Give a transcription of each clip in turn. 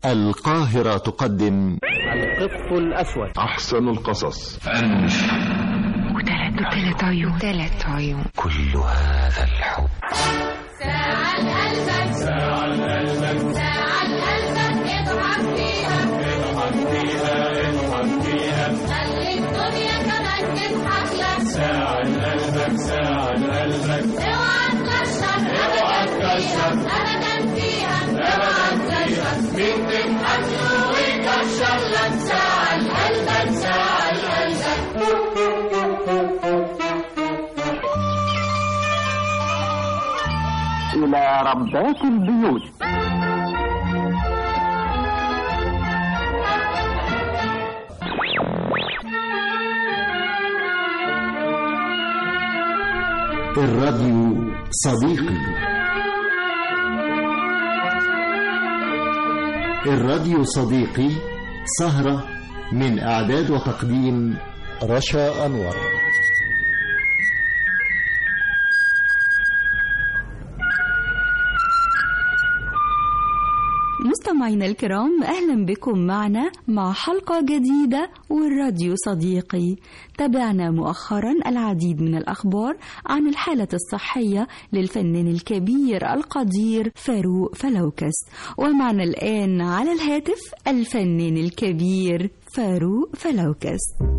القاهرة تقدم القط الأسود أحسن القصص وثلاث وثلاث عيون ثلاث عيون كل هذا الحب ساعة قلبك ساعة قلبك ساعة قلبك اضحك فيها اضحك فيها اضحك فيها خلي الدنيا كمان تضحك لك ساعة قلبك ساعة قلبك اوعى تكشر اوعى تكشر ابدا فيها اوعى تكشر مين تضحك له ويكشر لك ساعة قلبك ساعة قلبك إلى ربات البيوت الراديو صديقي الراديو صديقي سهرة من إعداد وتقديم رشا أنور مستمعينا الكرام اهلا بكم معنا مع حلقه جديده والراديو صديقي تابعنا مؤخرا العديد من الاخبار عن الحاله الصحيه للفنان الكبير القدير فاروق فلوكس ومعنا الان على الهاتف الفنان الكبير فاروق فلوكس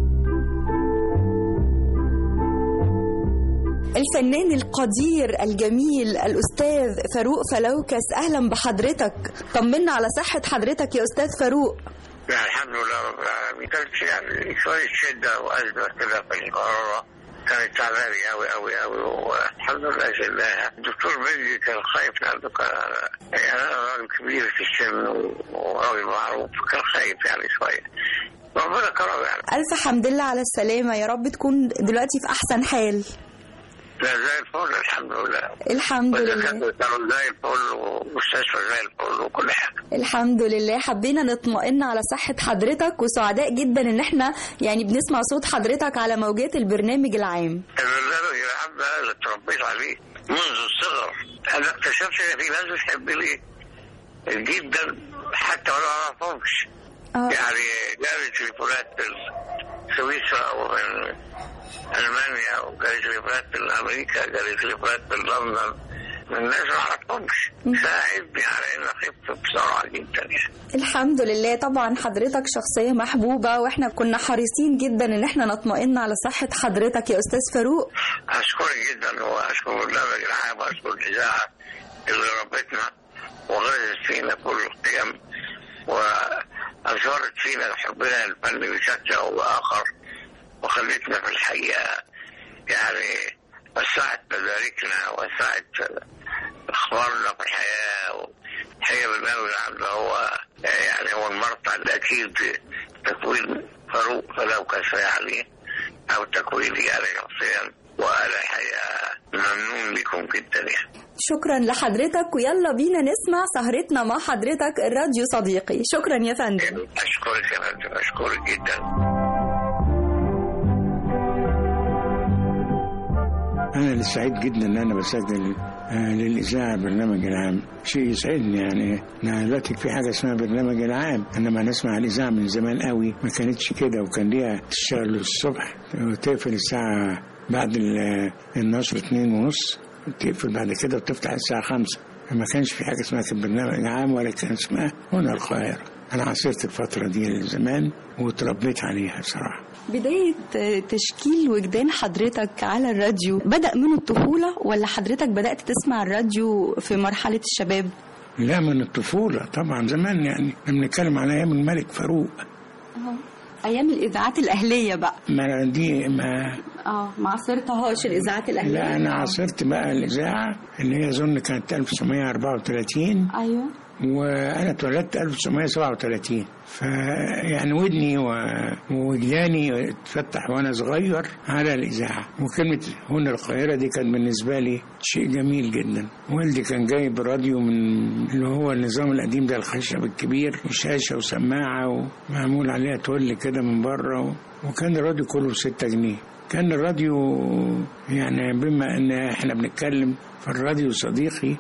الفنان القدير الجميل الأستاذ فاروق فلوكس أهلا بحضرتك طمنا على صحة حضرتك يا أستاذ فاروق يعني الحمد لله رب العالمين كانت يعني شوية شدة وأزمة كده في القرارة كانت تعبانة أوي أوي أوي والحمد لله شلناها الدكتور بيجي كان خايف لأنه كان يعني أنا راجل كبير في السن وراجل معروف كان خايف يعني شوية ربنا كرم يعني ألف حمد لله على السلامة يا رب تكون دلوقتي في أحسن حال لا زي الفل الحمد لله الحمد لله والدكاترة كانوا زي الفل ومستشفى زي الفل وكل حاجة الحمد لله حبينا نطمئن على صحة حضرتك وسعداء جدا ان احنا يعني بنسمع صوت حضرتك على موجات البرنامج العام البرنامج العام ده اللي اتربيت عليه منذ الصغر انا اكتشفت ان في ناس بتحبني جدا حتى ولا اعرفهمش آه. يعني جالي تليفونات من سويسرا او من المانيا وجالي تليفونات من امريكا جالي تليفونات من لندن من ناس ما اعرفهمش ساعدني على ان اخف بسرعه جدا يعني الحمد لله طبعا حضرتك شخصية محبوبة واحنا كنا حريصين جدا ان احنا نطمئن على صحة حضرتك يا استاذ فاروق أشكرك جدا وأشكر البرنامج العام وأشكر الإذاعة اللي ربتنا وغرزت فينا كل القيم وأثارت فينا حبنا للفن بشكل أو بآخر وخلتنا في الحقيقة يعني وسعت مداركنا وسعت أخبارنا في الحياة الحقيقة البرنامج العام ده هو يعني هو المرفع الأكيد في تكوين فاروق فلو كسر يعني أو تكويني أنا شخصيا وأنا الحقيقة ممنون بكم جدا يعني شكرا لحضرتك ويلا بينا نسمع سهرتنا مع حضرتك الراديو صديقي شكرا يا فندم أشكرك يا فندم أشكرك جدا أنا اللي سعيد جدا إن أنا بسجل آه، للإذاعة برنامج العام شيء يسعدني يعني أنا دلوقتي في حاجة اسمها برنامج العام أنا ما نسمع الإذاعة من زمان قوي ما كانتش كده وكان ليها تشتغل الصبح وتقفل الساعة بعد ال- النشر اتنين ونص تقفل بعد كده وتفتح الساعة خمسة ما كانش في حاجة اسمها كان برنامج العام ولا كان اسمها هنا القاهرة أنا عاصرت الفترة دي زمان وتربيت عليها بصراحة بداية تشكيل وجدان حضرتك على الراديو بدأ من الطفولة ولا حضرتك بدأت تسمع الراديو في مرحلة الشباب؟ لا من الطفولة طبعا زمان يعني لما بنتكلم على أيام الملك فاروق أيام الإذاعات الأهلية بقى ما دي ما اه ما عصرتهاش الإذاعات الأهلية لا أنا عاصرت بقى الإذاعة اللي هي أظن كانت 1934 أيوه وأنا اتولدت 1937 فيعني ودني و- ووجداني اتفتح وأنا صغير على الإذاعة وكلمة هنا القاهرة دي كان بالنسبة لي شيء جميل جدا والدي كان جايب راديو من اللي هو النظام القديم ده الخشب الكبير وشاشة وسماعة ومعمول عليها تول كده من بره و... وكان الراديو كله بستة جنيه كان الراديو يعني بما ان احنا بنتكلم فالراديو صديقي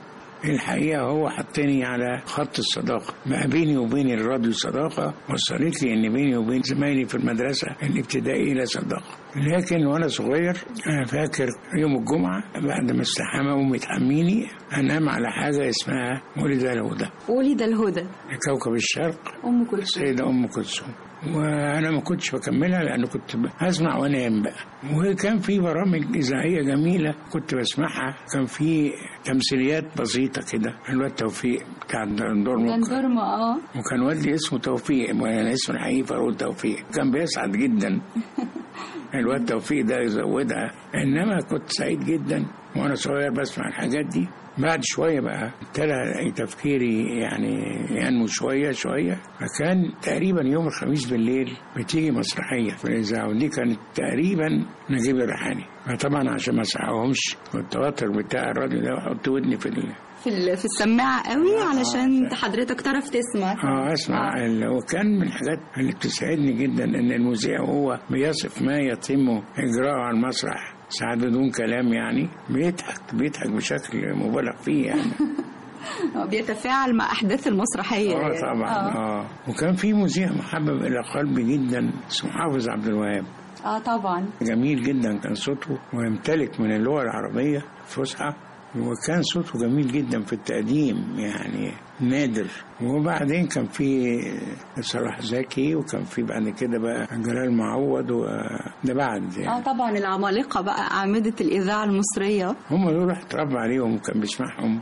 الحقيقة هو حطني على خط الصداقة بقى بيني وبين الراديو صداقة وصلت لي إن بيني وبين زمايلي في المدرسة الابتدائية صداقة لكن وأنا صغير أنا فاكر يوم الجمعة بعد ما استحمى أمي تحميني أنام على حاجة اسمها ولد الهدى ولد الهدى كوكب الشرق أم كلثوم السيدة أم كلثوم وانا ما كنتش بكملها لان كنت اسمع وانام بقى وكان في برامج اذاعيه جميله كنت بسمعها كان في تمثيليات بسيطه كده الواد توفيق بتاع دور كان دورما اه وكان والدي اسمه توفيق وانا اسمه الحقيقي فاروق توفيق كان بيسعد جدا الواد توفيق ده يزودها انما كنت سعيد جدا وانا صغير بسمع الحاجات دي بعد شويه بقى ابتدى تفكيري يعني ينمو شويه شويه فكان تقريبا يوم الخميس بالليل بتيجي مسرحيه في الاذاعه ودي كانت تقريبا نجيب الريحاني فطبعا عشان ما اسعهمش والتوتر بتاع الراديو ده احط ودني في ال... في ال- في السماعة قوي علشان حضرتك تعرف تسمع اه اسمع ال- وكان من الحاجات اللي بتسعدني جدا ان المذيع هو بيصف ما يتم اجراءه على المسرح ساعات بدون كلام يعني بيضحك بيضحك بشكل مبالغ فيه يعني آه، بيتفاعل مع أحداث المسرحية اه يعني. طبعا اه وكان في مذيع محبب الى قلبي جدا اسمه حافظ عبد الوهاب اه طبعا جميل جدا كان صوته ويمتلك من اللغه العربيه الفصحى وكان صوته جميل جدا في التقديم يعني نادر وبعدين كان في صلاح زكي وكان في بعد كده بقى جلال معوض وده بعد اه يعني طبعا العمالقة بقى أعمدة الإذاعة المصرية هم دول رحت اتربى عليهم وكان بيسمعهم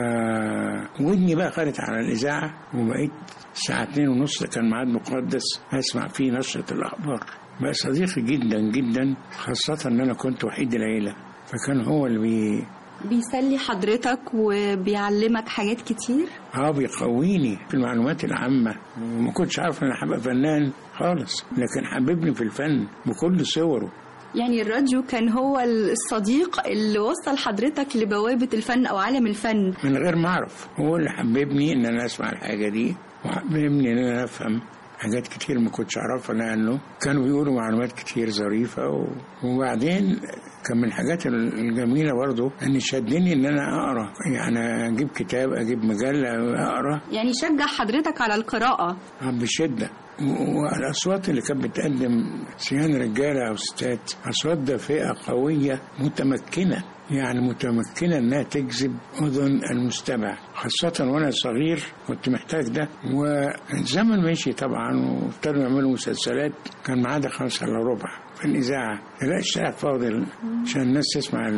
وودني بقى خدت على الإذاعة وبقيت الساعة اتنين ونص ده كان ميعاد مقدس أسمع فيه نشرة الأخبار بقى صديقي جدا جدا خاصة إن أنا كنت وحيد العيلة فكان هو اللي بي بيسلي حضرتك وبيعلمك حاجات كتير اه بيقويني في المعلومات العامة وما كنتش عارف ان انا هبقى فنان خالص لكن حببني في الفن بكل صوره يعني الراديو كان هو الصديق اللي وصل حضرتك لبوابة الفن أو عالم الفن من غير ما اعرف هو اللي حببني ان انا اسمع الحاجة دي وحببني ان انا افهم حاجات كتير ما كنتش اعرفها لانه كانوا بيقولوا معلومات كتير ظريفة و... وبعدين كان من الحاجات الجميلة برضو ان شدني ان انا اقرا يعني اجيب كتاب اجيب مجلة اقرا يعني شجع حضرتك على القراءة بشدة والأصوات اللي كانت بتقدم سيان رجالة أو ستات أصوات دافئة قوية متمكنة يعني متمكنة إنها تجذب أذن المستمع خاصة وأنا صغير كنت محتاج ده والزمن مشي طبعا وابتدوا يعملوا مسلسلات كان معادا خمسة إلا ربع في الإذاعة لا اشتغل فاضل عشان الناس تسمع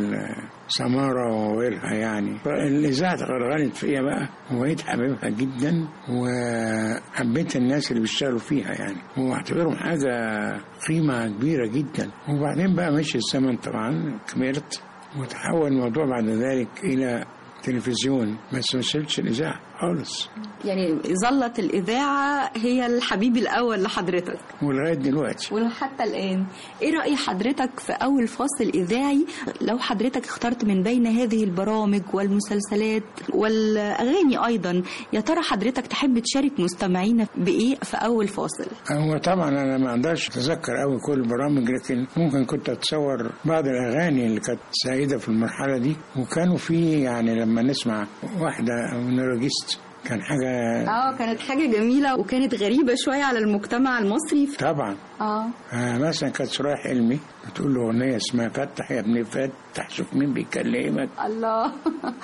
سمارة وغيرها يعني فالإذاعة غرغرت فيا بقى وبقيت حبيبها جدا وحبيت الناس اللي بيشتغلوا فيها يعني واعتبرهم حاجة قيمة كبيرة جدا وبعدين بقى مشي الزمن طبعا كبرت وتحول الموضوع بعد ذلك إلى تلفزيون بس ما سبتش الإذاعة خالص يعني ظلت الإذاعة هي الحبيب الأول لحضرتك ولغاية دلوقتي وحتى الآن إيه رأي حضرتك في أول فاصل إذاعي لو حضرتك اخترت من بين هذه البرامج والمسلسلات والأغاني أيضا يا ترى حضرتك تحب تشارك مستمعينا بإيه في أول فاصل هو طبعا أنا ما أقدرش أتذكر أوي كل البرامج لكن ممكن كنت أتصور بعض الأغاني اللي كانت سائدة في المرحلة دي وكانوا في يعني لما نسمع واحدة نورجيست كان حاجة اه كانت حاجة جميلة وكانت غريبة شوية على المجتمع المصري طبعا اه آه مثلا كانت سرايا حلمي بتقول له أغنية اسمها فتح يا ابني فتح شوف مين بيكلمك الله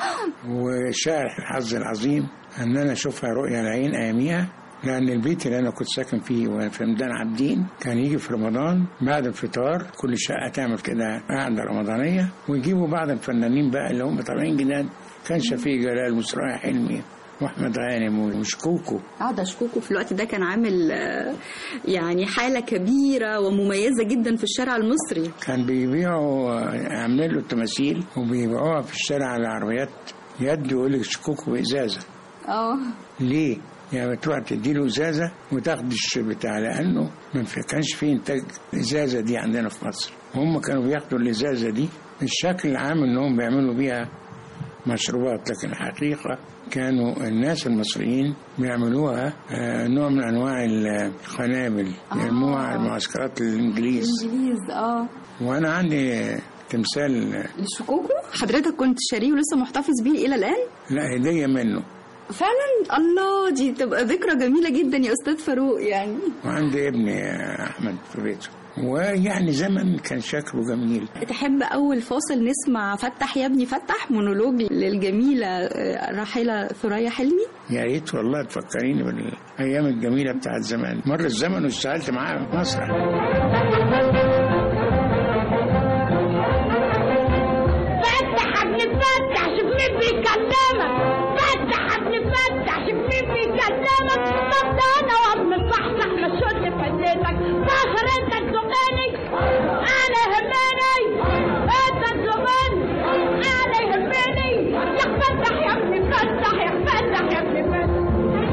وشاعر الحظ العظيم ان انا اشوفها رؤيا العين اياميها لان البيت اللي انا كنت ساكن فيه وانا في ميدان عابدين كان يجي في رمضان بعد الفطار كل شقه تعمل كده قعده رمضانيه ويجيبوا بعض الفنانين بقى اللي هم طالعين جداد كان شفيق جلال وسرايا حلمي واحمد غانم وشكوكو اه ده شكوكو في الوقت ده كان عامل آه، يعني حالة كبيرة ومميزة جدا في الشارع المصري كان بيبيعوا عاملين له التماثيل وبيبيعوها في الشارع على العربيات يد يقول لك شكوكو بازازه اه ليه؟ يعني بتروح تديله ازازه وتاخد البتاع لانه ما في- كانش في انتاج الازازه دي عندنا في مصر وهم كانوا بياخدوا الازازه دي الشكل العام انهم بيعملوا بيها مشروبات لكن الحقيقه كانوا الناس المصريين بيعملوها آه، نوع من انواع القنابل يرموها على معسكرات الانجليز انجليز اه وانا عندي تمثال الشكوكو حضرتك كنت شاريه ولسه محتفظ بيه الى الان لا هديه منه فعلا الله دي تبقى ذكرى جميله جدا يا استاذ فاروق يعني وعندي ابني احمد في بيته ويعني زمن كان شكله جميل تحب اول فاصل نسمع فتح يا ابني فتح مونولوج للجميله آه، الراحله ثريا حلمي يا ريت والله تفكريني بالايام الجميله بتاعت زمان مر الزمن واشتغلت معاه في مسرح فتح ابن فتح شوف مين بيكلمك فتح ابن فتح شوف مين بيكلمك طب ده انا وام صحصح مشون في حدتك فاخر انت تزقني انا يهمني انت تزقني انا يهمني يا فتح يا ابن فتح يا فتح يا ابن فتح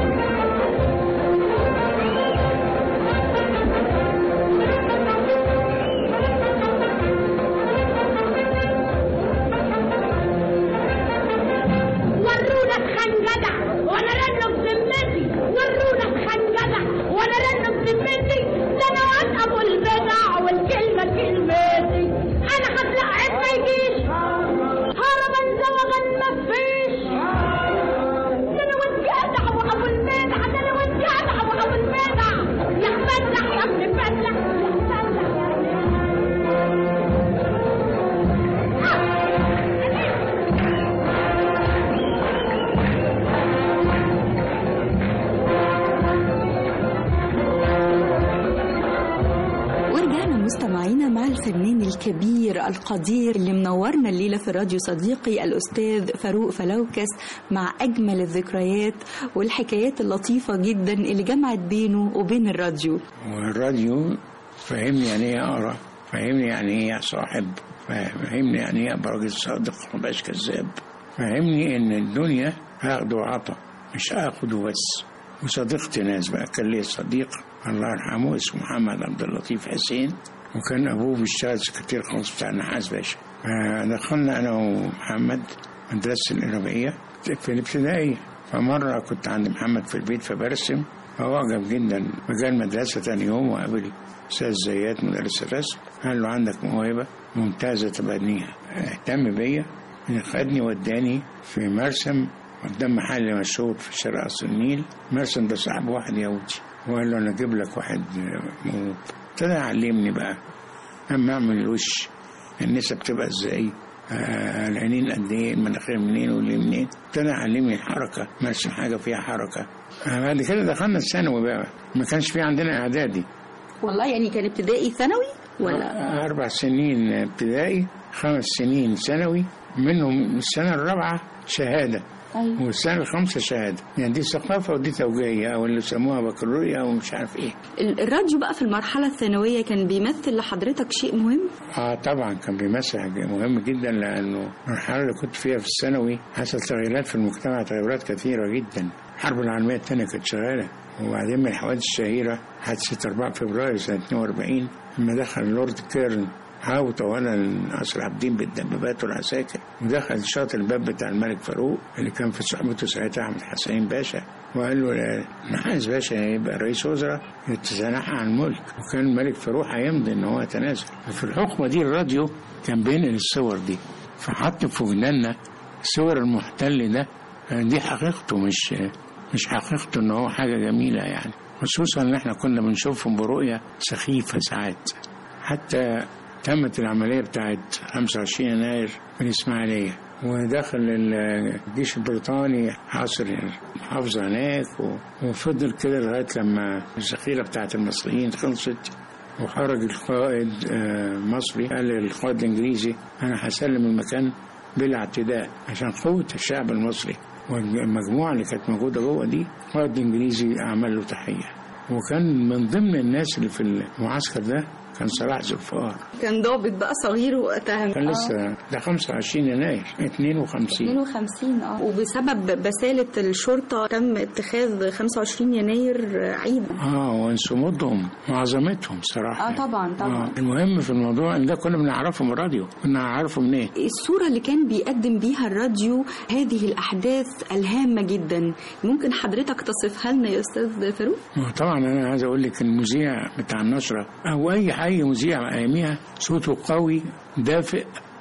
ورونا بخنجدع وانا رنه بذمتي ورونا بخنجدع وانا رنه بذمتي ده انا واد ابو البدع والكلمه كلمتي انا هطلع عيب ما يجيش هربا زوغا ما فيش ده انا واد جدع وابو البدع ده انا واد جدع وابو البدع يا فتح يا ابن فتح يا فتح يا ابن ورجعنا مستمعينا مع الفنان الكبير القدير اللي منورنا الليلة في الراديو صديقي الأستاذ فاروق فلوكس مع أجمل الذكريات والحكايات اللطيفة جدا اللي جمعت بينه وبين الراديو والراديو فهمني يعني ايه اقرا فهمني يعني ايه صاحب فهمني يعني ايه ابقى راجل صادق ما بقاش كذاب فهمني ان الدنيا هاخد وعطا مش اخد وبس وصديقتي ناس بقى كان لي صديق الله يرحمه اسمه محمد عبد اللطيف حسين وكان ابوه بيشتغل سكرتير خاص بتاع النحاس باشا فدخلنا انا ومحمد مدرسه الإرابية في الابتدائي فمرة كنت عند محمد في البيت فبرسم فأعجب جدا فجاء المدرسة تاني يوم وقابل أستاذ زيات مدرس الرسم قال له عندك موهبة ممتازة تبنيها اهتم بيا خدني وداني في مرسم قدام محل مشهور في شرق قصر النيل مرسم ده صاحب واحد يهودي وقال له انا اجيب لك واحد موهوب ابتدى يعلمني بقى اما اعمل الوش النسب تبقى ازاي آه العينين قد ايه المناخير منين واللي منين ابتدى يعلمني الحركه مرسم حاجه فيها حركه آه بعد كده دخلنا الثانوي بقى ما كانش في عندنا اعدادي والله يعني كان ابتدائي ثانوي ولا أربع سنين ابتدائي خمس سنين ثانوي منهم السنة الرابعة شهادة أيوة. والسنة الخامسة شهادة يعني دي ثقافة ودي توجيهية أو اللي يسموها بكالوريا أو مش عارف إيه ال- الراديو بقى في المرحلة الثانوية كان بيمثل لحضرتك شيء مهم اه طبعا كان بيمثل حاجة مهم جدا لانه المرحله اللي كنت فيها في الثانوي حصل تغييرات في المجتمع تغيرات كثيره جدا الحرب العالميه الثانيه كانت شغاله وبعدين من الحوادث الشهيره حادثه 4 فبراير سنه 42 لما دخل لورد كيرن هاوط اولا قصر عابدين بالدبابات والعساكر ودخل شاط الباب بتاع الملك فاروق اللي كان في صحبته ساعتها احمد حسين باشا وقال له لا، نحاس باشا هيبقى رئيس وزراء يتزنح عن الملك وكان الملك فاروق هيمضي ان هو يتنازل ففي الحقبه دي الراديو كان بينقل الصور دي فحط في وداننا صور المحتل ده دي حقيقته مش مش حقيقته ان هو حاجه جميله يعني خصوصا ان احنا كنا بنشوفهم برؤيه سخيفه ساعات حتى تمت العمليه بتاعت 25 يناير في الاسماعيليه ودخل الجيش البريطاني حاصر المحافظة هناك و- وفضل كده لغاية لما الذخيرة بتاعت المصريين خلصت وخرج القائد آه، مصري قال للقائد الإنجليزي أنا هسلم المكان بلا اعتداء عشان قوة الشعب المصري والمجموعة اللي كانت موجودة جوه دي القائد الإنجليزي عمل له تحية وكان من ضمن الناس اللي في المعسكر ده كان صلاح ذوالفقار كان ضابط بقى صغير وقتها كان آه. لسه ده 25 يناير 52 52 اه وبسبب بسالة الشرطة تم اتخاذ 25 يناير عيدا اه وانصمودهم وعظمتهم صراحه اه طبعا طبعا آه. المهم في الموضوع ان ده كنا بنعرفه من الراديو كنا نعرفه منين الصورة اللي كان بيقدم بيها الراديو هذه الأحداث الهامة جدا ممكن حضرتك تصفها لنا يا أستاذ فاروق؟ طبعا انا عايز اقول لك المذيع بتاع النشره او اي اي مذيع اياميها صوته قوي دافئ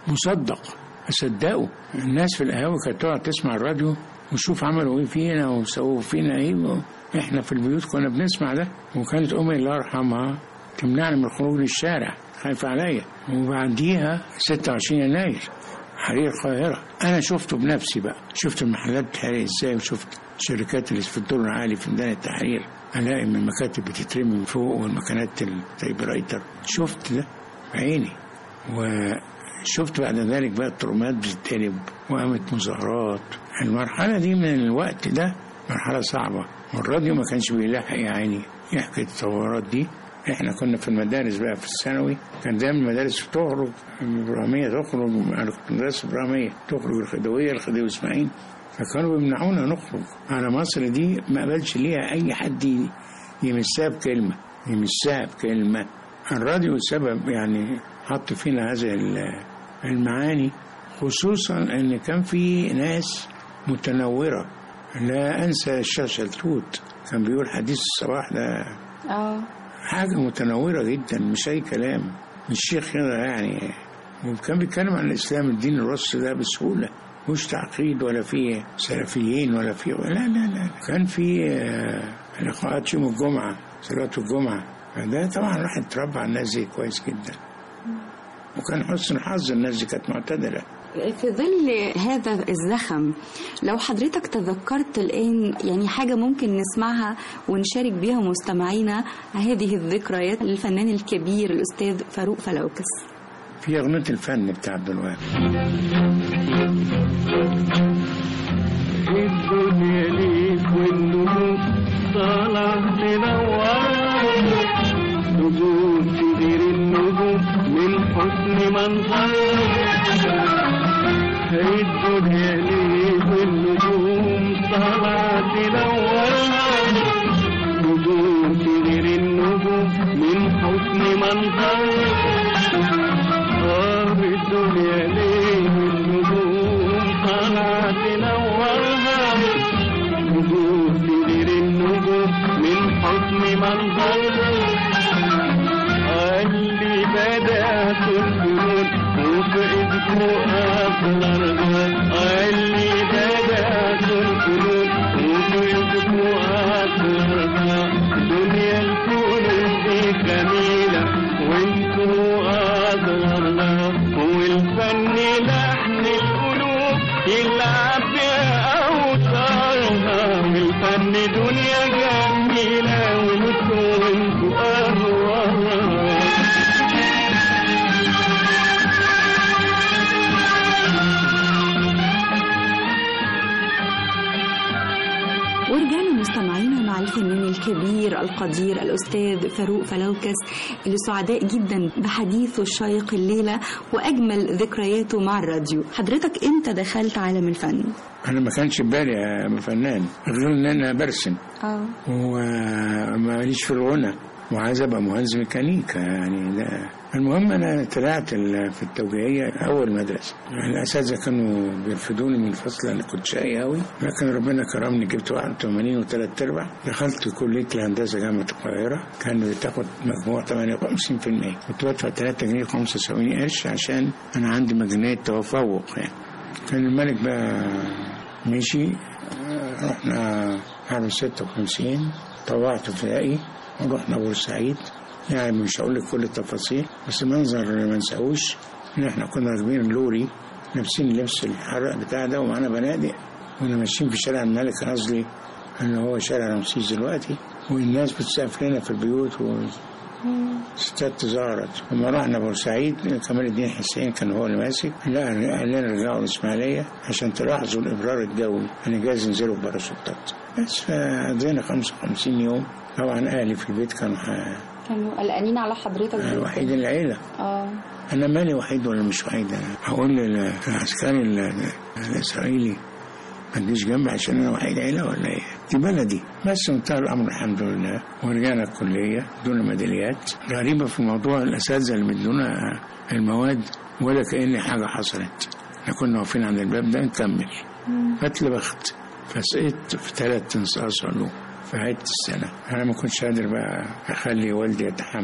مصدق اصدقه الناس في القهاوي كانت تقعد تسمع الراديو وشوف عملوا ايه فينا وسووا فينا ايه احنا في البيوت كنا بنسمع ده وكانت امي الله يرحمها تمنعني من الخروج للشارع خايفة عليا وبعديها 26 يناير حرير القاهرة أنا شفته بنفسي بقى شفت المحلات بتحرق إزاي وشفت الشركات اللي في الدور العالي في ميدان التحرير ألاقي من المكاتب بتترمي من فوق والمكانات التايب رايتر شفت ده بعيني وشفت بعد ذلك بقى الترمات بتتقلب وقامت مظاهرات المرحلة دي من الوقت ده مرحلة صعبة والراديو ما كانش بيلاحق يا عيني يحكي التطورات دي احنا كنا في المدارس بقى في الثانوي كان دايما المدارس تخرج الابراهيميه تخرج انا كنت مدرسه ابراهيميه تخرج الخديويه الخديوي اسماعيل فكانوا بيمنعونا نخرج على مصر دي ما قبلش ليها اي حد يمسها بكلمه يمسها بكلمه الراديو سبب يعني حط فينا هذه المعاني خصوصا ان كان في ناس متنوره لا انسى الشاشه التوت كان بيقول حديث الصباح ده اه حاجة متنورة جدا مش أي كلام مش شيخ كده يعني وكان بيتكلم عن الإسلام الدين الرص ده بسهولة مش تعقيد ولا في سلفيين ولا في لا لا لا كان في لقاءات يوم الجمعة صلاة الجمعة فده طبعا راح اتربى على الناس دي كويس جدا وكان حسن حظ الناس دي كانت معتدلة في ظل هذا الزخم لو حضرتك تذكرت الآن يعني حاجة ممكن نسمعها ونشارك بها مستمعينا هذه الذكريات للفنان الكبير الأستاذ فاروق فلوكس في أغنية الفن بتاع عبد الوهاب الدنيا ليك والنجوم طالع تنور نجوم تدير النجوم من حسن منظر الدنيا ليك والنجوم طالع تنور نجوم تدير النجوم من حسن منظر آه الدنيا ليه والنجوم طالعة تنورها نجوم تدير النجوم من حسن منظر اللي بدأت الفنون وفي اسمه أصغرها اللي بدأت الفنون وفي اسمه أصغرها دنيا الكون دي جميلة وانتوا أصغرنا والفن لحن القلوب يلعب بأوتارها والفن دنيا جميلة وانتوا وانتوا أصغرنا ورجعنا مستمعينا مع الفنان الكبير القدير الأستاذ فاروق فلوكس اللي سعداء جدا بحديثه الشيق الليلة وأجمل ذكرياته مع الراديو حضرتك إمتى دخلت عالم الفن؟ أنا ما كانش في بالي يا فنان غير إن أنا برسم اه وماليش في الغنى وعايز ابقى مهندس ميكانيكا يعني ده المهم انا طلعت ال- في التوجيهيه اول مدرسه الاساتذه كانوا بيرفضوني من الفصل انا كنت شقي قوي لكن ربنا كرمني جبت 81 وثلاث ارباع دخلت كليه الهندسه جامعه القاهره كان بتاخد مجموع 58% كنت بدفع 3 جنيه 75 قرش عشان انا عندي مجانيه تفوق يعني كان الملك بقى مشي آه، رحنا حرب 56 طوعت ابتدائي ورحنا بورسعيد يعني مش هقول لك كل التفاصيل بس المنظر اللي ما نساهوش ان احنا كنا راكبين لوري لابسين لبس الحرق بتاع ده ومعانا بنادق كنا ماشيين في شارع الملك نصلي اللي هو شارع رمسيس دلوقتي والناس بتسقف لنا في البيوت و... ستات تظاهرت لما رحنا بورسعيد كمال الدين حسين كان هو اللي ماسك لا قال لنا رجعوا الاسماعيليه عشان تلاحظوا الابرار الجوي انا جايز ينزلوا باراشوتات بس فقضينا 55 يوم طبعا اهلي في البيت كانوا ح- كانوا قلقانين على حضرتك جداً. وحيد العيله اه انا مالي وحيد ولا مش وحيد انا هقول للعسكري ال- الاسرائيلي ما تجيش جنبي عشان انا وحيد عيله ولا ايه دي بلدي بس انتهى الامر الحمد لله ورجعنا الكليه دون ميداليات غريبه في موضوع الاساتذه اللي مدونا المواد ولا كأن حاجه حصلت احنا كنا واقفين عند الباب ده نكمل فاتلبخت فسقطت في ثلاث تنصاص علوم في عدة السنة أنا ما كنتش قادر بقى أخلي والدي يتحمل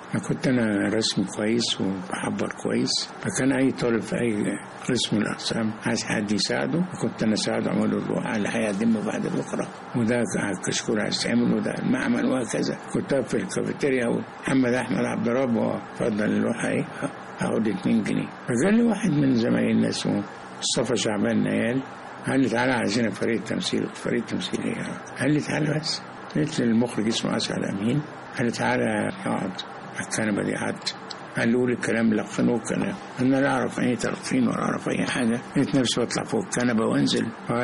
كنت أنا رسم كويس وبحبر كويس فكان أي طالب في أي قسم من الأقسام عايز حد يساعده كنت أنا أساعده أعمل له اللوحة اللي هيقدمه بعد بكرة وده كشكول عايز تعمل وده المعمل وهكذا كنت أقف في الكافيتيريا ومحمد أحمد عبد الرب وفضل اللوحة إيه هاخد 2 جنيه فقال لي واحد من زمايلنا اسمه مصطفى شعبان نيال قال لي تعالى عايزين فريق تمثيل فريق تمثيل ايه قال لي تعالى بس قلت للمخرج اسمه اسعد امين قال لي تعالى اقعد على الكنبه دي قعدت قال له قول الكلام لقنوه الكلام انا لا اعرف اي تلقين ولا اعرف اي حاجه لقيت نفسي بطلع فوق الكنبه وانزل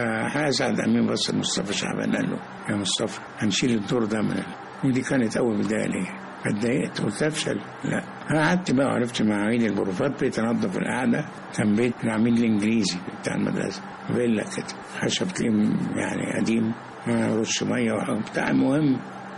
فاسعد امين بص لمصطفى شعبان قال له يا مصطفى هنشيل الدور ده من ودي كانت اول بدايه ليا اتضايقت قلت افشل لا قعدت بقى وعرفت مواعيد البروفات بقيت انظف القعده كان بيت العميد الانجليزي بتاع المدرسه فيلا كده خشب تلاقيه يعني قديم رش ميه وبتاع المهم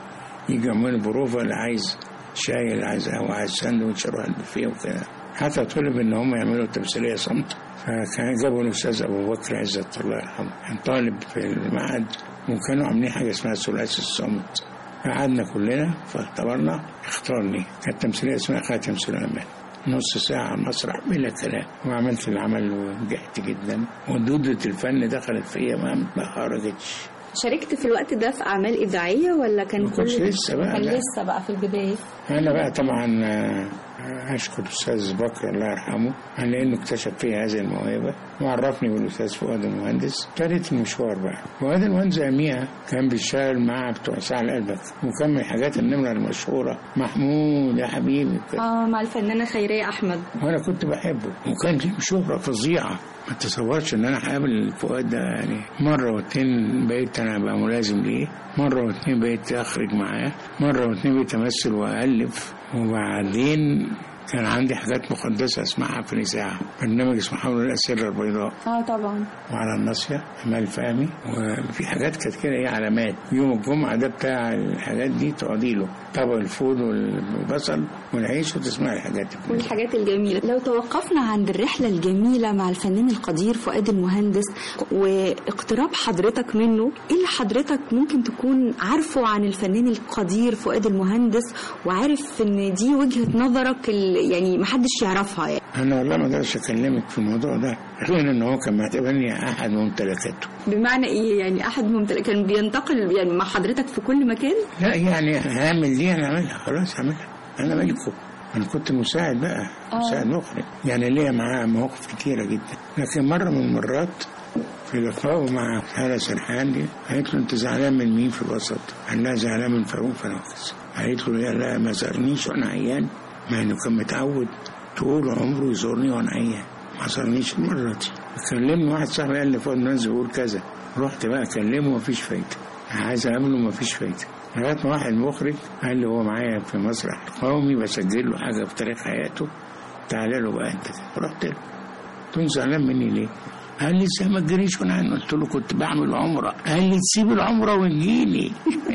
يجي يعملوا بروفا اللي عايز شاي اللي عايز قهوه عايز ساندوتش اروح البوفيه وكده حتى طلب ان هم يعملوا تمثيليه صمت فكان جابوا الاستاذ ابو بكر عزت الله يرحمه كان طالب في المعهد وكانوا عاملين حاجه اسمها ثلاثي الصمت قعدنا كلنا فاختبرنا اختارني كانت تمثيليه اسمها خاتم سليمان نص ساعة على المسرح بلا كلام وعملت العمل ونجحت جدا ودودة الفن دخلت فيا ما ما خرجتش شاركت في الوقت ده في أعمال إذاعية ولا كان ما كنتش لسه بقى كان لا. لسه بقى في البداية أنا بقى طبعا آه، أشكر الأستاذ بكر الله يرحمه على إنه اكتشف فيا هذه الموهبة وعرفني بالأستاذ فؤاد المهندس ابتديت المشوار بقى فؤاد المهندس أياميها كان بيشتغل مع بتوع ساعة قلبك وكان من الحاجات النمرة المشهورة محمود يا حبيبي كده. اه مع الفنانة خيرية أحمد وانا كنت بحبه وكان ليه شهرة فظيعة ما تصورش ان انا هقابل فؤاد ده يعني مرة واتنين بقيت انا ابقى ملازم ليه مرة واتنين بقيت اخرج معاه مرة واتنين بقيت امثل والف وبعدين كان عندي حاجات مقدسة اسمعها في الإذاعة برنامج اسمه حول الأسرة البيضاء اه طبعا وعلى الناصية أمال فهمي وفي حاجات كانت كده إيه علامات يوم الجمعة ده بتاع الحاجات دي تقعدي له طبق الفول والبصل والعيش وتسمعي الحاجات دي والحاجات الجميلة لو توقفنا عند الرحلة الجميلة مع الفنان القدير فؤاد المهندس واقتراب حضرتك منه ايه اللي حضرتك ممكن تكون عارفه عن الفنان القدير فؤاد المهندس وعارف ان دي وجهة نظرك ال- يعني محدش يعرفها يعني أنا والله ما أقدرش أكلمك في الموضوع ده غير إن هو كان معتبرني أحد ممتلكاته بمعنى ايه يعني احد ممتلك كان بينتقل يعني مع حضرتك في كل مكان لا يعني هعمل دي أنا أعملها خلاص هعملها أنا ملكه أنا كنت مساعد بقى مساعد مخرج يعني ليا معاه مواقف كتيرة جدا لكن مرة من المرات في لقاء مع هالة سرحان دي قالت له أنت زعلان من مين في الوسط؟ قال لها زعلان من فاروق فنوكس قالت له يا لا ما زارنيش وأنا عيان مع إنه كان متعود طول عمره يزورني وأنا عيان ما زارنيش المرة دي كلمني واحد صاحبي قال لي فؤاد منزل بيقول كذا رحت بقى أكلمه مفيش فايدة عايز أقابله مفيش فايدة لغاية ما واحد مخرج قال لي هو معايا في مسرح القومي بسجل له حاجة في تاريخ حياته تعالى له بقى أنت كده. رحت له قلت له زعلان مني ليه؟ قال لي ازاي ما تجريش وانا عنه قلت له كنت بعمل عمره قال لي تسيب العمره وتجيلي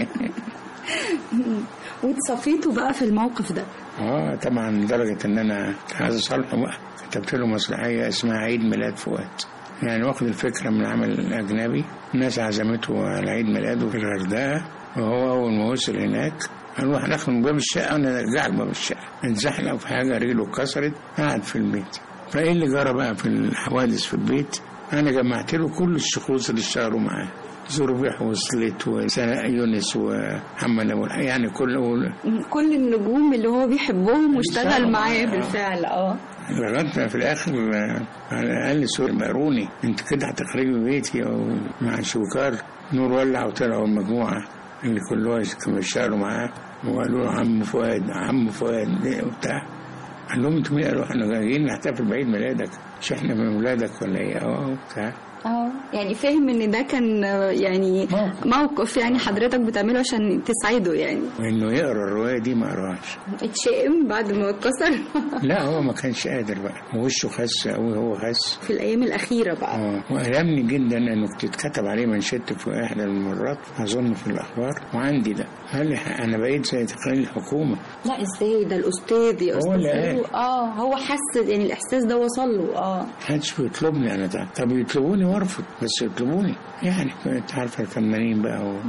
واتصفيته بقى في الموقف ده اه طبعا لدرجه ان انا عايز اصالحه بقى كتبت له مسرحيه اسمها عيد ميلاد فؤاد يعني واخد الفكره من عمل اجنبي الناس عزمته على عيد ميلاده في الغردقه وهو اول ما وصل هناك هنروح ندخل من باب الشقه وانا نرجع له باب الشقه اتزحلق في حاجه رجله اتكسرت قعد في البيت فايه اللي جرى بقى في الحوادث في البيت انا جمعت له كل الشخوص اللي اشتغلوا معاه زربيح وصلت وسناء يونس ومحمد ابو الحي يعني كل كل النجوم اللي هو بيحبهم واشتغل اشتغل معاه معاه. بالفعل اه لغايه ما في الاخر آه، على الاقل سوري باروني انت كده هتخرجي بيتي او مع شوكار نور ولع وطلعوا المجموعه اللي كلهم كانوا بيشتغلوا معاه وقالوا له عم فؤاد عم فؤاد ليه وبتاع قال لهم انتوا مين قالوا احنا جايين نحتفل بعيد ميلادك مش احنا من ولادك ولا ايه اه وبتاع اه يعني فاهم ان ده كان آه، يعني موقف. موقف يعني حضرتك بتعمله عشان تسعده يعني وانه يقرا الروايه دي ما قراش اتشائم بعد ما اتكسر لا هو ما كانش قادر بقى وشه خس قوي هو خس في الايام الاخيره بقى اه وألمني جدا انه تتكتب عليه منشط في احدى المرات اظن في الاخبار وعندي ده قال لي انا بقيت زي تقرير الحكومه لا ازاي ده الاستاذ يا هو استاذ اللي قال. اه هو حس يعني الاحساس ده وصل له اه محدش بيطلبني انا ده طب يطلبوني وارفض بس يطلبوني يعني انت عارفه الفنانين بقى و...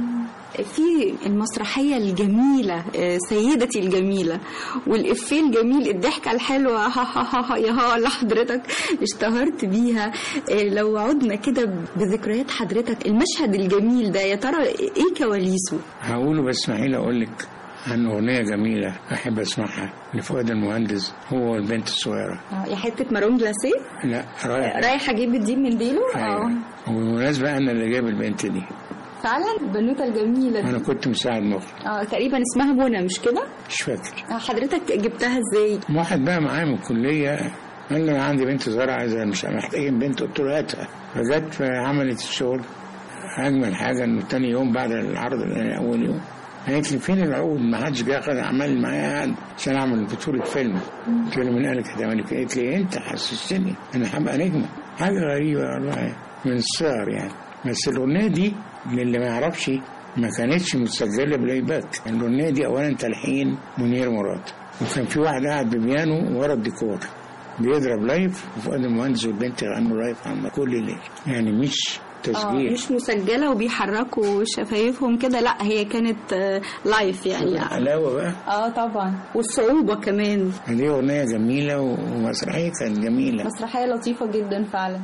في المسرحية الجميلة آه، سيدتي الجميلة والإفيه الجميل الضحكة الحلوة ها ها ها ها يا ها اللي حضرتك اشتهرت بيها آه، لو عدنا كده بذكريات حضرتك المشهد الجميل ده يا ترى ايه كواليسه؟ هقوله بس اسمحي اقول لك عن اغنيه جميله احب اسمعها لفؤاد المهندس هو والبنت الصغيره آه، يا حتة مارون جلاسيه لا رايح رايح اجيب الدين من ديله؟ ايوه وبالمناسبه انا اللي جايب البنت دي فعلا البنوتة الجميلة انا دي كنت مساعد مخرج اه تقريبا اسمها منى مش كده؟ مش فاكر آه، حضرتك جبتها ازاي؟ واحد بقى معايا من الكليه قال لي انا عندي بنت صغيره عايزه مش محتاجين بنت قلت له هاتها فجت فعملت الشغل اجمل حاجه انه تاني يوم بعد العرض يعني اول يوم قالت لي فين العقود ما حدش جه اخد عمل معايا قعد عشان اعمل بطوله فيلم قلت له من قالك هتعملي كده قالت لي انت حسستني انا هبقى نجمه حاجه غريبه والله من الصغر يعني بس الاغنيه دي للي ما يعرفش ما كانتش متسجله بلاي باك الاغنيه دي اولا تلحين منير مراد وكان في واحد قاعد ببيانو ورا الديكور بيضرب لايف وفؤاد المهندس والبنت يغنوا لايف عم كل ليل يعني مش اه تسجيل مش مسجلة وبيحركوا شفايفهم كده لا هي كانت آه، لايف يعني حلاوه بقى اه طبعا والصعوبة كمان دي اغنيه جميله ومسرحيه كانت جميله مسرحية لطيفة جدا فعلا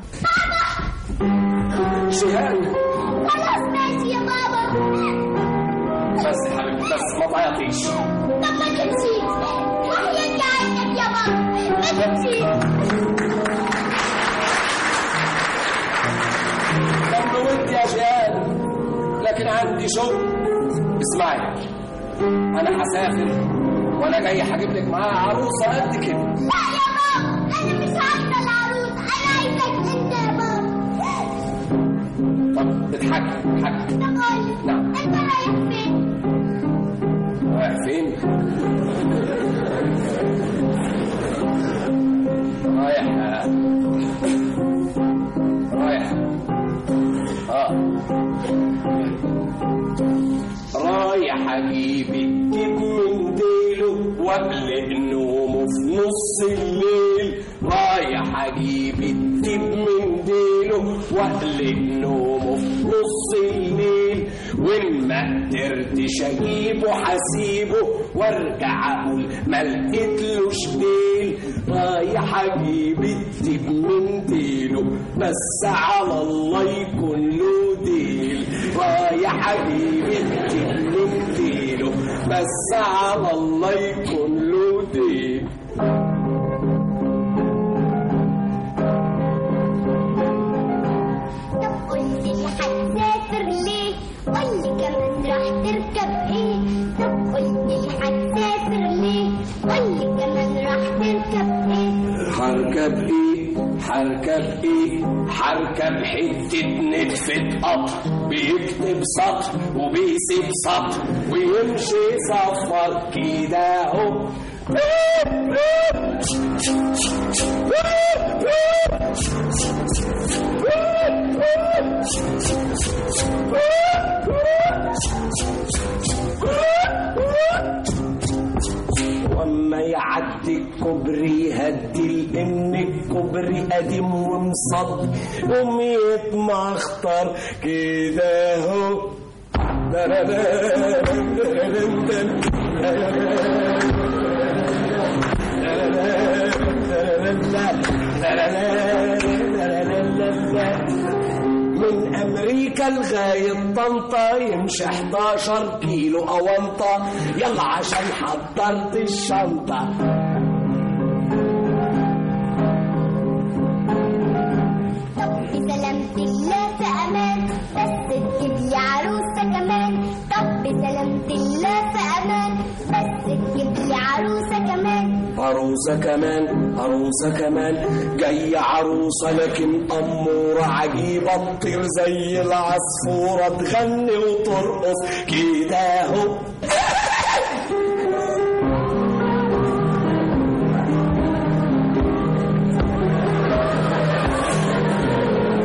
شهاب خلاص ماشي يا بابا بس يا حبيبي بس ما تعيطيش طب ما تمشي وحياتي عينك يا بابا ما تمشي لما ودي يا شهاب لكن عندي شغل اسمعي انا هسافر وانا جاي هجيب لك معايا عروسه قد كده لا يا بابا انا مش عايزه العروس انا عايزك انت يا بابا طب اضحكي اضحكي طب قول لي نعم انت رايح فين رايح فين؟ رايح رايح اه رايح اجيب الجيب من ديله واقلق نومه في نص الليل رايح اجيب الديب من ديله واقلق نومه في نص الليل وان ما قدرتش اجيبه حسيبه وارجع اقول ما لقيتلوش ديل رايح اجيب الديب من ديله بس على الله يكون له ديل رايح اجيب الديب من ديله بس على الله يكون له ديل طب قلت لي هتسافر ليه قول لي كمان راح تركب ايه طب قلت لي هتسافر ليه قول لي كمان راح تركب ايه حركب ايه حركب ايه حركب حتة نتفة قطر بيكتب سطر وبيسيب سطر ويمشي صفر كده اهو واما يعدي الكوبري هدي لان الكوبري قديم ومصد قوم يتمخطر كده اهو من امريكا لغايه طنطا يمشي 11 كيلو اونطه يلا عشان حضرت الشنطه طب بسلامة الله في امان بس تجيب لي عروسة كمان طب بسلامة الله في امان بس تجيب لي عروسة كمان عروسة كمان عروسة كمان جاية عروسة لكن أمورة عجيبة تطير زي العصفورة تغني وترقص كده اهو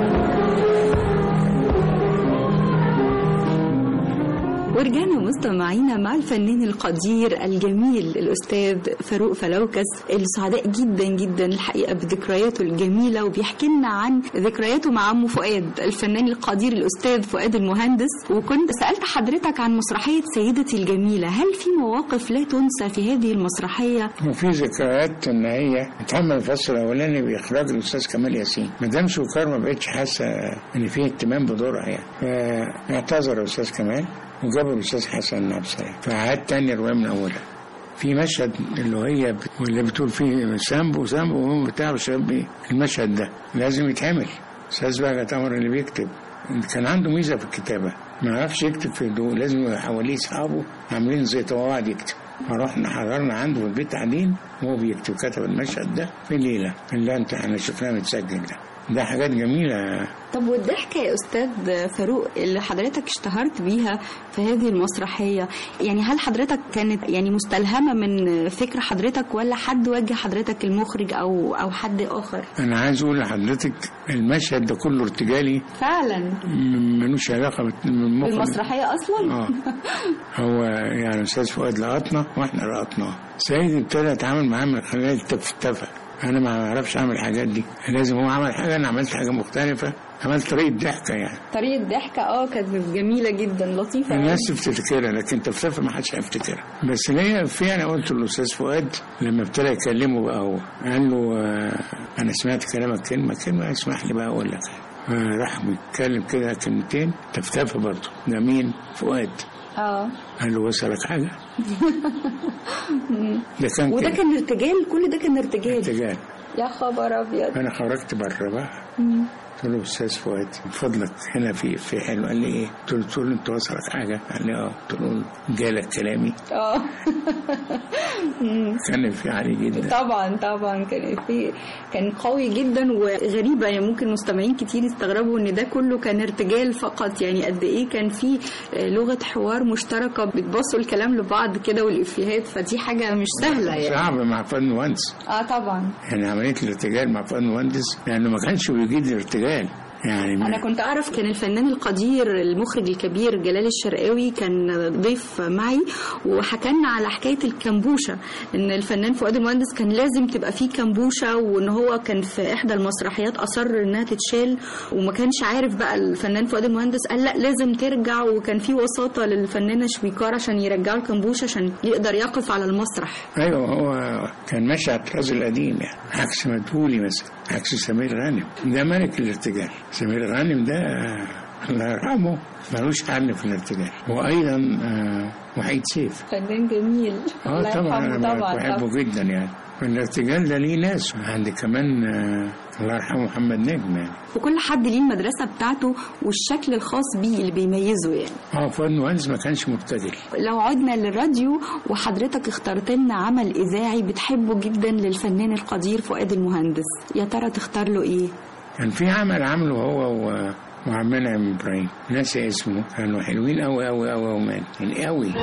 ورجعنا مستمعين مستمعينا مع الفنان القدير الجميل الأستاذ فاروق فلوكس السعداء جدا جدا الحقيقة بذكرياته الجميلة وبيحكي لنا عن ذكرياته مع عمه فؤاد الفنان القدير الأستاذ فؤاد المهندس وكنت سألت حضرتك عن مسرحية سيدتي الجميلة هل في مواقف لا تنسى في هذه المسرحية؟ وفي ذكريات ان هي اتعمل الفصل الاولاني باخراج الاستاذ كمال ياسين مدام سكر ما بقتش حاسه ان في اهتمام بدورها يعني فاعتذر الاستاذ كمال وجابوا الاستاذ حسن عبد السلام فعاد تاني الروايه من اولها في مشهد اللي هي بت- اللي بتقول فيه سامبو سامبو وهم بتاع الشباب إيه؟ المشهد ده لازم يتعمل استاذ بهجت قمر اللي بيكتب كان عنده ميزه في الكتابه ما يعرفش يكتب في هدوء لازم يبقى حواليه اصحابه عاملين زي هو قاعد يكتب فرحنا حضرنا عنده في البيت قاعدين وهو بيكتب كتب المشهد ده في ليله اللي انت احنا شفناه متسجل ده ده حاجات جميله طب والضحكة يا أستاذ فاروق اللي حضرتك اشتهرت بيها في هذه المسرحية يعني هل حضرتك كانت يعني مستلهمة من فكر حضرتك ولا حد وجه حضرتك المخرج أو أو حد آخر؟ انا عايز اقول لحضرتك المشهد ده كله ارتجالي فعلا م- ملوش علاقه بالمخرج بالمسرحية أصلا؟ اه هو يعني استاذ فؤاد لقطنا واحنا لقطناه سيد ابتدى اتعامل معاه من خلال التفتفه انا ما اعرفش اعمل الحاجات دي لازم هو عمل حاجه انا عملت حاجه مختلفه عملت طريقه ضحكه يعني طريقة ضحكة اه كانت جميلة جدا لطيفة الناس تفتكرها لكن تفتفه ما حدش هيفتكرها بس ليا في انا قلت للاستاذ فؤاد لما ابتدى يكلمه بقى هو قال له آه، انا سمعت كلامك كلمه كلمه اسمح لي بقى اقول لك آه، راح بيتكلم كده كلمتين تفتفه برضه ده مين فؤاد اه قال له وصلك حاجه ده كان وده كده. كان ارتجال كل ده كان ارتجال ارتجال يا خبر أبيض انا خرجت بره بقى مم. قلت له استاذ فؤاد من فضلك هنا في في حلو قال لي ايه؟ قلت له تقول له انت وصلك حاجه؟ قال لي اه قلت له جالك كلامي اه مم. كان في عالي جدا طبعا طبعا كان في كان قوي جدا وغريبه يعني ممكن مستمعين كتير يستغربوا ان ده كله كان ارتجال فقط يعني قد ايه كان في آه، لغه حوار مشتركه بتبصوا الكلام لبعض كده والافيهات فدي حاجه مش سهله يعني صعب مع فؤاد مهندس اه طبعا يعني عمليه الارتجال مع فؤاد مهندس لانه ما كانش بيجيد الارتجال يعني انا كنت اعرف كان الفنان القدير المخرج الكبير جلال الشرقاوي كان ضيف معي وحكى لنا على حكايه الكمبوشه ان الفنان فؤاد المهندس كان لازم تبقى فيه كمبوشه وان هو كان في احدى المسرحيات اصر انها تتشال وما كانش عارف بقى الفنان فؤاد المهندس قال لا لازم ترجع وكان في وساطه للفنانه شويكار عشان يرجعوا الكمبوشه عشان يقدر يقف على المسرح ايوه هو كان ماشي على الطراز القديم يعني عكس مدبولي مثلا عكس سمير غانم ده ملك الارتجال سمير غانم ده آه، الله يرحمه ملوش حل في الارتجال وايضا آه، وحيد سيف فنان جميل اه الله طبعا يرحمه انا طبعا بحبه طبعا. جدا يعني الارتجال ده ليه ناس عندي كمان آه، الله يرحمه محمد نجم يعني وكل حد ليه المدرسه بتاعته والشكل الخاص بيه اللي بيميزه يعني اه فؤاد مهندس ما كانش مرتجل لو عدنا للراديو وحضرتك اخترت لنا عمل اذاعي بتحبه جدا للفنان القدير فؤاد المهندس يا ترى تختار له ايه كان في عمل عامله هو و... وعم منعم ابراهيم ناسي اسمه كانوا حلوين قوي قوي قوي ومان يعني قوي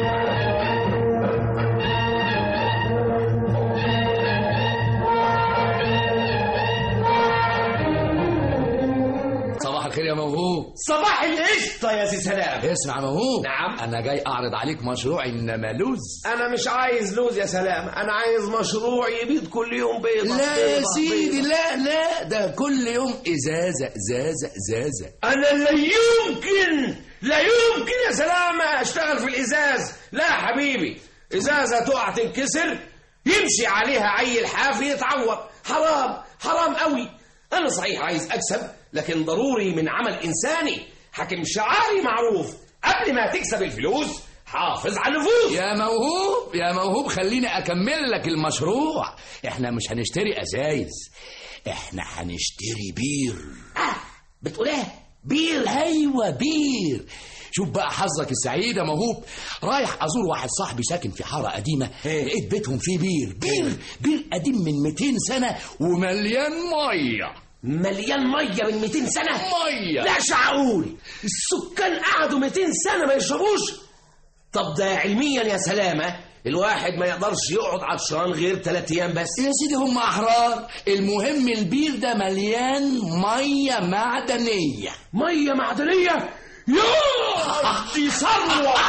صباح الخير يا موهوب صباح القشطة يا سي سلام اسمع يا موهوب نعم. انا جاي اعرض عليك مشروع انما لوز أنا مش عايز لوز يا سلام أنا عايز مشروع يبيض كل يوم بيضة لا يا بيضة، سيدي بيضة. لا لا ده كل يوم ازازه ازازه ازازه أنا لا يمكن لا يمكن يا سلام أشتغل في الإزاز لا يا حبيبي إزازة تقع تنكسر يمشي عليها عيل حافي يتعور حرام حرام قوي أنا صحيح عايز أكسب لكن ضروري من عمل إنساني حاكم شعاري معروف قبل ما تكسب الفلوس حافظ على النفوس يا موهوب يا موهوب خليني اكمل لك المشروع احنا مش هنشتري ازايز احنا هنشتري بير آه بتقول ايه بير ايوه بير شوف بقى حظك السعيد يا موهوب رايح ازور واحد صاحبي ساكن في حاره قديمه لقيت بيتهم فيه بير بير بير قديم من 200 سنه ومليان ميه مليان ميه من 200 سنه ميه لا معقول السكان قعدوا 200 سنه ما يشربوش طب ده علميا يا سلامه الواحد ما يقدرش يقعد عطشان غير ثلاث ايام بس يا سيدي هم احرار المهم البير ده مليان ميه معدنيه ميه معدنيه يا دي ثروه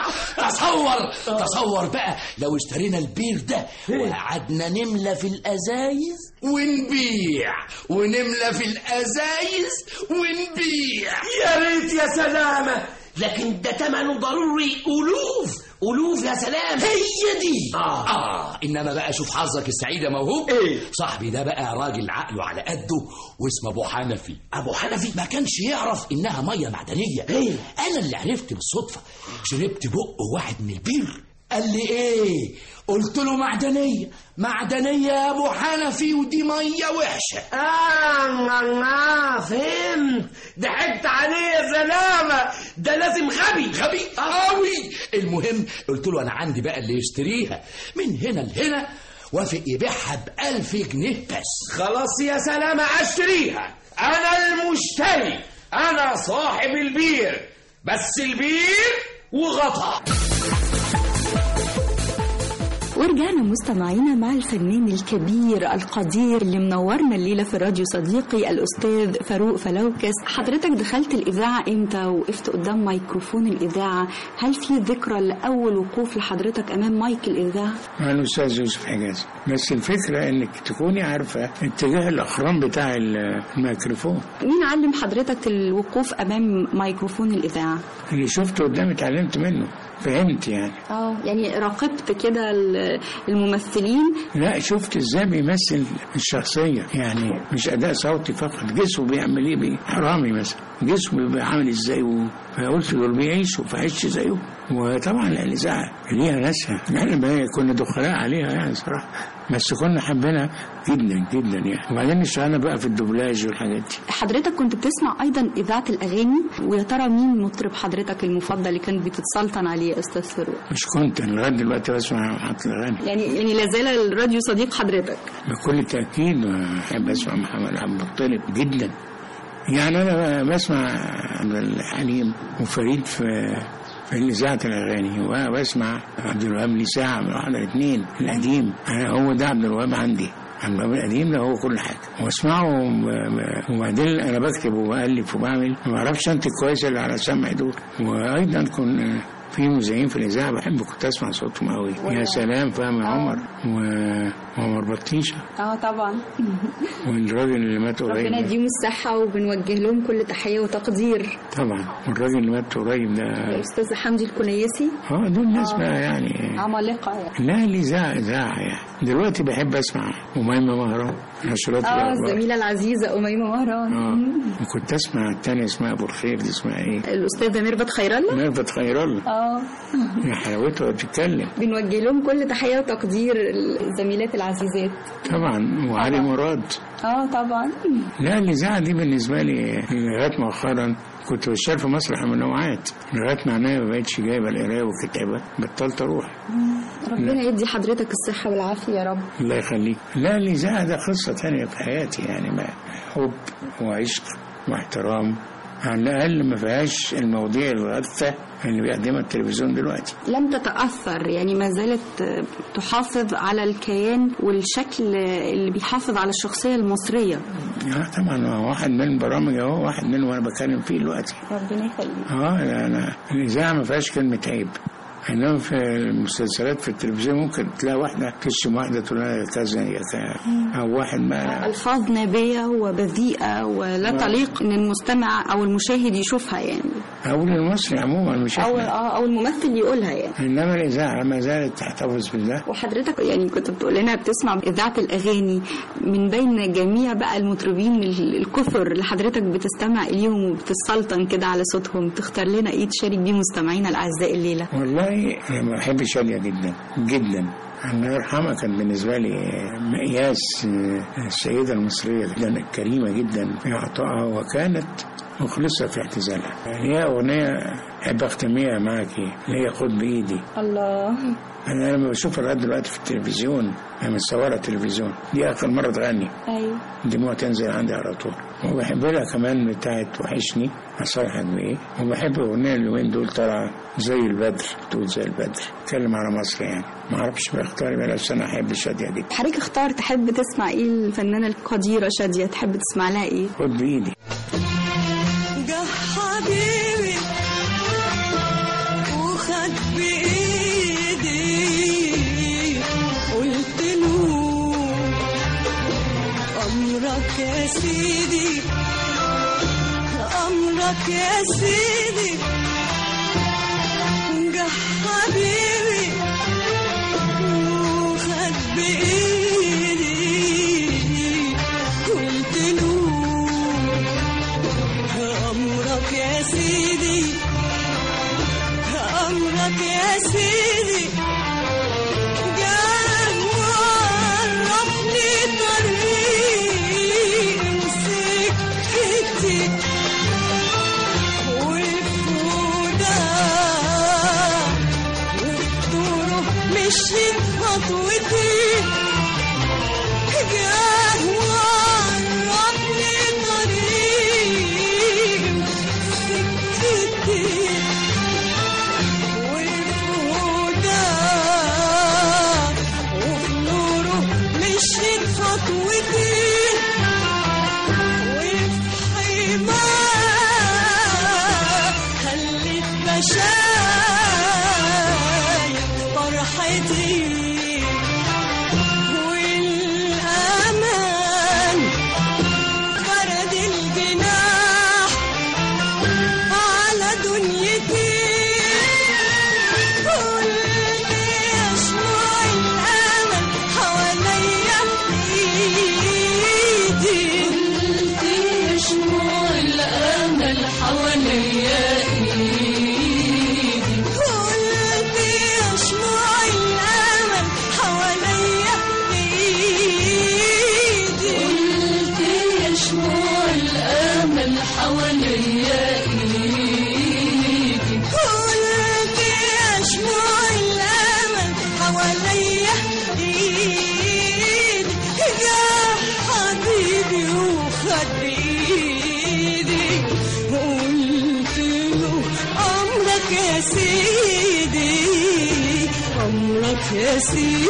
تصور تصور بقى لو اشترينا البير ده وقعدنا نملى في الازايز ونبيع ونملى في الازايز ونبيع يا ريت يا سلامة لكن ده تمنه ضروري ألوف ألوف يا سلام هي دي آه. آه إنما بقى شوف حظك السعيد يا موهوب إيه؟ صاحبي ده بقى راجل عقله على قده واسمه أبو حنفي أبو حنفي ما كانش يعرف إنها مية معدنية إيه؟ أنا اللي عرفت بالصدفة شربت بق واحد من البير قال لي إيه قلت له معدنية معدنية يا أبو حنفي ودي مية وحشة آه الله فهمت ضحكت عليه يا سلامة ده لازم غبي غبي قوي المهم قلت له أنا عندي بقى اللي يشتريها من هنا لهنا وافق يبيعها بألف جنيه بس خلاص يا سلامة أشتريها أنا المشتري أنا صاحب البير بس البير وغطا ورجعنا مستمعينا مع الفنان الكبير القدير اللي منورنا الليله في الراديو صديقي الاستاذ فاروق فلوكس حضرتك دخلت الاذاعه امتى وقفت قدام ميكروفون الاذاعه هل في ذكرى لاول وقوف لحضرتك امام مايك الاذاعه مع الأستاذ يوسف حجازي بس الفكرة إنك تكوني عارفة اتجاه الأخرام بتاع الميكروفون مين علم حضرتك الوقوف امام ميكروفون الاذاعه اللي شفته قدامي اتعلمت منه فهمت يعني اه يعني راقبت كده ال- الممثلين لا شفت ازاي بيمثل الشخصية يعني مش أداء صوتي فقط جسمه بيعمل ايه بيه حرامي مثلا جسمه بيبقى عامل ازاي و- فقلت دول بيعيشوا فعيش زيه وطبعا الإذاعة ليها ناسها احنا بقى كنا دخلاء عليها يعني صراحة بس كنا حابينها جدا جدا يعني وبعدين اشتغلنا بقى في الدوبلاج والحاجات دي حضرتك كنت بتسمع ايضا اذاعه الاغاني ويا ترى مين مطرب حضرتك المفضل اللي كانت بتتسلطن عليه يا استاذ فاروق مش كنت أنا لغاية دلوقتي بسمع محطة الأغاني يعني يعني لا زال الراديو صديق حضرتك بكل تأكيد بحب أسمع محمد عبد المطلب جدا يعني أنا بسمع عبد الحليم وفريد في في إذاعة الأغاني وبسمع عبد الوهاب لي ساعة من واحد الاثنين القديم أنا هو ده عبد الوهاب عندي عبد الوهاب القديم ده هو كل حاجة واسمعه وب- وبعدين أنا بكتب وبألف وبعمل ما بعرفش أنتج كويس اللي على سمع دول وأيضا كن في مذيعين في الإذاعة بحب كنت أسمع صوتهم قوي يا سلام فهمي عمر و- وعمر بطيشة اه طبعا والراجل اللي مات قريب ربنا ده. يديهم الصحه وبنوجه لهم كل تحيه وتقدير طبعا والراجل اللي مات قريب ده الاستاذ حمدي الكنيسي اه دول ناس بقى يعني عمالقه يعني لا الإذاعة إذاعة يعني دلوقتي بحب أسمع أميمة مهران نشرات اه الأخبار الزميله العزيزه اميمه مهران اه وكنت أسمع التانية اسمها أبو الخير دي اسمها إيه؟ الاستاذه ميرفت خير الله ميرفت خير الله اه يا حلاوتها بتتكلم بنوجه لهم كل تحيه وتقدير الزميلات العزيزات طبعا وعلي مراد اه طبعا لا الإذاعة دي بالنسبة لي لغاية مؤخرا كنت بشتغل في مسرح المنوعات لغاية ما عينيا ما بقتش جايبة القراية والكتابة بطلت أروح ربنا يدي حضرتك الصحه والعافيه يا رب الله يخليك لا الإذاعة ده قصة تانية في حياتي يعني ما حب وعشق واحترام على الأقل ما فيهاش المواضيع الغثة اللي بيقدمها التلفزيون دلوقتي لم تتأثر يعني ما زالت تحافظ على الكيان والشكل اللي بيحافظ على الشخصية المصرية اه طبعا هو واحد من البرامج اهو واحد منهم انا بتكلم فيه دلوقتي ربنا يخليك اه لا لا الاذاعه ما فيهاش كلمه عيب انما في المسلسلات في التلفزيون ممكن تلاقي واحده تشتم واحده تقول لها كذا يا كذا او واحد ما ألفاظ نابية وبذيئة ولا تليق إن المستمع أو المشاهد يشوفها يعني او المصري عموما مش أو احنا أو الممثل يقولها يعني انما الاذاعه ما زالت تحتفظ بالله وحضرتك يعني كنت بتقول لنا بتسمع إذاعة الأغاني من بين جميع بقى المطربين ال- الكثر اللي حضرتك بتستمع إليهم وبتسلطن كده على صوتهم تختار لنا إيه تشارك بيه مستمعينا الأعزاء الليلة والله انا بحب شاديه جدا جدا الله يرحمها كان بالنسبة لي مقياس السيدة المصرية جدا الكريمة جدا في عطائها وكانت مخلصة في اعتزالها هي أغنية أحب أختميها معاكي اللي هي خد بإيدي الله أنا لما بشوفها لغاية دلوقتي في التلفزيون هي متصورة التلفزيون دي آخر مرة تغني أيوه دموع تنزل عندي على طول وبحب لها كمان بتاعت وحشني أصالح بإيه وبحب أغنية اليومين دول طالعة زي البدر بتقول زي البدر اتكلم على مصر يعني ما أعرفش بختار بقى بس أنا أحب شادية جدا حضرتك اختار تحب تسمع ايه الفنانة القديرة شادية تحب تسمع لها ايه؟ خد بإيدي جه حبيبي وخد عمرك يا سيدي جه حبيبي وخد بإيدي قلت له أمرك يا سيدي أمرك يا سيدي جه وعرفني طريق سكتي والفودا وبطوله مشيت خطوتي جه وعرفني طريق سكتي والفودا وفي نوره مشيت خطوتي وفي حماه خليت بشايف فرحتي والأمان فرد الجناح على دنيتي قلت يشمع الأمل حواليا إيدي قلت يشمع الأمل حواليا إيدي قلت يشمع الأمل حواليا إيدي قلت يشمع الأمل حواليا إيدي قلت يشمع الأمل حواليا إيدي يا حبيبي وخد بإيدي قلت له أمرك يا سيدي أمرك يا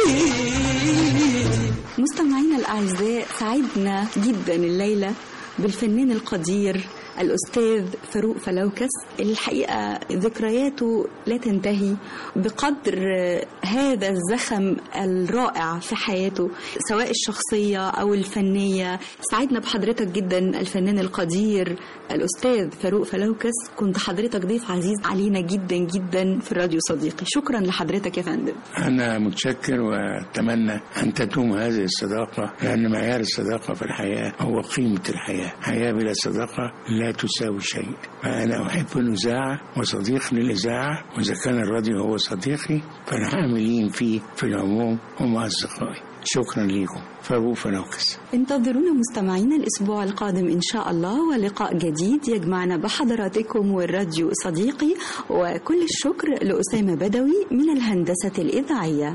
سيدي مستمعينا الأعزاء سعدنا جدا الليلة بالفنان القدير الأستاذ فاروق فلوكس الحقيقة ذكرياته لا تنتهي بقدر هذا الزخم الرائع في حياته سواء الشخصية أو الفنية سعدنا بحضرتك جدا الفنان القدير الأستاذ فاروق فلوكس كنت حضرتك ضيف عزيز علينا جدا جدا في الراديو صديقي شكرا لحضرتك يا فندم أنا متشكر وأتمنى أن تدوم هذه الصداقة لأن معيار الصداقة في الحياة هو قيمة الحياة حياة بلا صداقة لا تساوي شيء فأنا أحب الإذاعة وصديق للإذاعة وإذا كان الراديو هو صديقي فالعاملين فيه في العموم هم أصدقائي شكرا لكم فاروق فلوكس انتظرونا مستمعينا الأسبوع القادم إن شاء الله ولقاء جديد يجمعنا بحضراتكم والراديو صديقي وكل الشكر لأسامة بدوي من الهندسة الإذاعية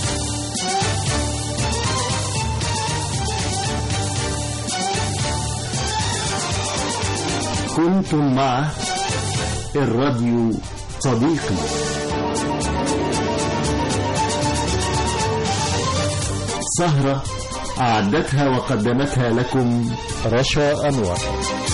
كنتم مع الراديو صديقي سهرة أعدتها وقدمتها لكم رشا أنور